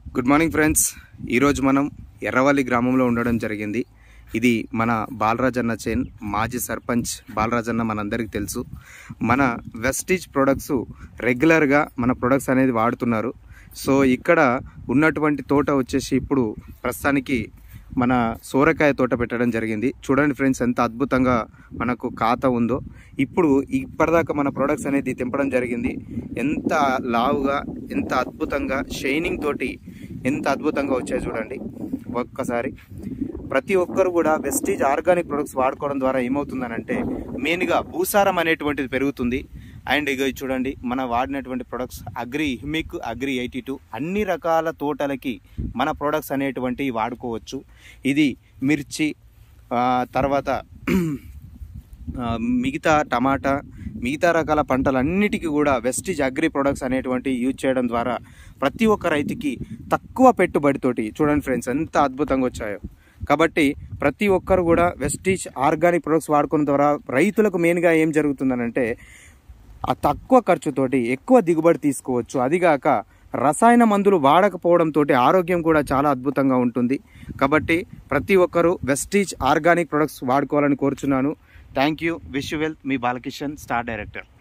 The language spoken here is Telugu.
గుడ్ మార్నింగ్ ఫ్రెండ్స్ ఈరోజు మనం ఎర్రవల్లి గ్రామంలో ఉండడం జరిగింది ఇది మన బాలరాజన్న చేన్ మాజీ సర్పంచ్ బాలరాజన్న మనందరికీ తెలుసు మన వెస్టీజ్ ప్రొడక్ట్స్ రెగ్యులర్గా మన ప్రొడక్ట్స్ అనేది వాడుతున్నారు సో ఇక్కడ ఉన్నటువంటి తోట వచ్చేసి ఇప్పుడు ప్రస్తుతానికి మన సోరకాయ తోట పెట్టడం జరిగింది చూడండి ఫ్రెండ్స్ ఎంత అద్భుతంగా మనకు ఖాతా ఉందో ఇప్పుడు ఇప్పటిదాకా మన ప్రొడక్ట్స్ అనేది తెంపడం జరిగింది ఎంత లావుగా ఎంత అద్భుతంగా షైనింగ్ తోటి ఎంత అద్భుతంగా వచ్చాయి చూడండి ఒక్కసారి ప్రతి ఒక్కరు కూడా వెస్టీజ్ ఆర్గానిక్ ప్రొడక్ట్స్ వాడుకోవడం ద్వారా ఏమవుతుందనంటే మెయిన్గా భూసారం అనేటువంటిది పెరుగుతుంది అండ్ ఇక ఇది చూడండి మన వాడినటువంటి products agri humic agri eighty two అన్ని రకాల తోటలకి మన ప్రొడక్ట్స్ అనేటువంటివి వాడుకోవచ్చు ఇది మిర్చి ఆ, తర్వాత ఆ, మిగతా టమాటా మిగతా రకాల పంటలన్నిటికీ కూడా వెస్టిజ్ అగ్రి ప్రొడక్ట్స్ అనేటువంటి యూజ్ చేయడం ద్వారా ప్రతి ఒక్క రైతుకి తక్కువ పెట్టుబడితోటి చూడండి ఫ్రెండ్స్ ఎంత అద్భుతంగా వచ్చాయో కాబట్టి ప్రతి ఒక్కరు కూడా వెస్టిజ్ ఆర్గానిక్ ప్రొడక్ట్స్ వాడుకున్న ద్వారా రైతులకు మెయిన్గా ఏం జరుగుతుందనంటే ఆ తక్కువ ఖర్చుతోటి ఎక్కువ దిగుబడి తీసుకోవచ్చు అదిగాక రసాయన మందులు వాడకపోవడంతో ఆరోగ్యం కూడా చాలా అద్భుతంగా ఉంటుంది కాబట్టి ప్రతి ఒక్కరూ వెస్టీజ్ ఆర్గానిక్ ప్రొడక్ట్స్ వాడుకోవాలని కోరుచున్నాను థ్యాంక్ యూ విష్ వెల్త్ మీ బాలకిషన్ స్టార్ డైరెక్టర్